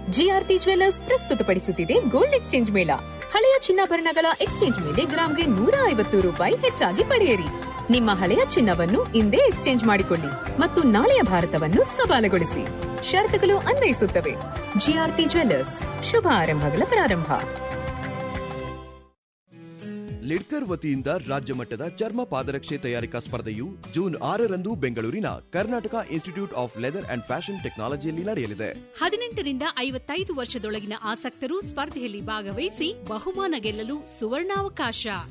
GRT jewellers ಪ್ರಸ್ತುತಪಡಿಸುತ್ತಿದೆ gold exchange ಮೇಳ ಹಳೆಯ ಚಿನ್ನಾಭರಣಗಳ ಎಕ್ಸ್ಚೇಂಜ್ ಮೇಲೆ ಗ್ರಾಂಗೆ ನೂರ ಐವತ್ತು ರೂಪಾಯಿ ಹೆಚ್ಚಾಗಿ ಪಡೆಯಿರಿ ನಿಮ್ಮ ಹಳೆಯ ಚಿನ್ನವನ್ನು ಇಂದೇ ಎಕ್ಸ್ಚೇಂಜ್ ಮಾಡಿಕೊಳ್ಳಿ ಮತ್ತು ನಾಳೆಯ ಭಾರತವನ್ನು ಸವಾಲುಗೊಳಿಸಿ ಷರತ್ತುಗಳು ಅನ್ವಯಿಸುತ್ತವೆ ಜಿಆರ್ಟಿ ಜ್ವೆಲ್ಲರ್ಸ್ ಶುಭ ಆರಂಭಗಳ ಪ್ರಾರಂಭ ಲಿಡ್ಕರ್ ವತಿಯಿಂದ ರಾಜ್ಯ ಮಟ್ಟದ ಚರ್ಮ ಪಾದರಕ್ಷೆ ತಯಾರಿಕಾ ಸ್ಪರ್ಧೆಯು ಜೂನ್ ಆರರಂದು ಬೆಂಗಳೂರಿನ Karnataka institute of leather and fashion ಟೆಕ್ನಾಲಜಿಯಲ್ಲಿ ನಡೆಯಲಿದೆ ಹದಿನೆಂಟರಿಂದ ಐವತ್ತೈದು ವರ್ಷದೊಳಗಿನ ಆಸಕ್ತರು ಸ್ಪರ್ಧೆಯಲ್ಲಿ ಭಾಗವಹಿಸಿ ಬಹುಮಾನ ಗೆಲ್ಲಲು ಸುವರ್ಣಾವಕಾಶ